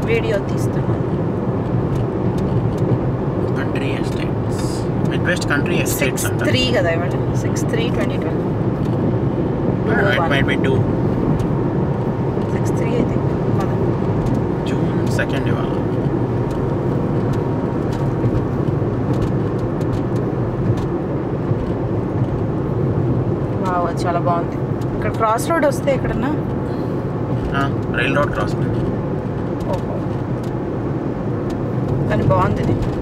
video తీస్తున్నాను country estates mid west country estates six అంట three కదా ఇవాళ six three twenty twelve it might be two six three అయితే కదా June second ఇవాళ వావ్ అది చాలా బాగుంది ఇక్కడ క్రాస్ రోడ్ వస్తే ఎక్కడన్నా రైల్ రోడ్ క్రాస్ ఓహో కానీ బాగుంది ఇది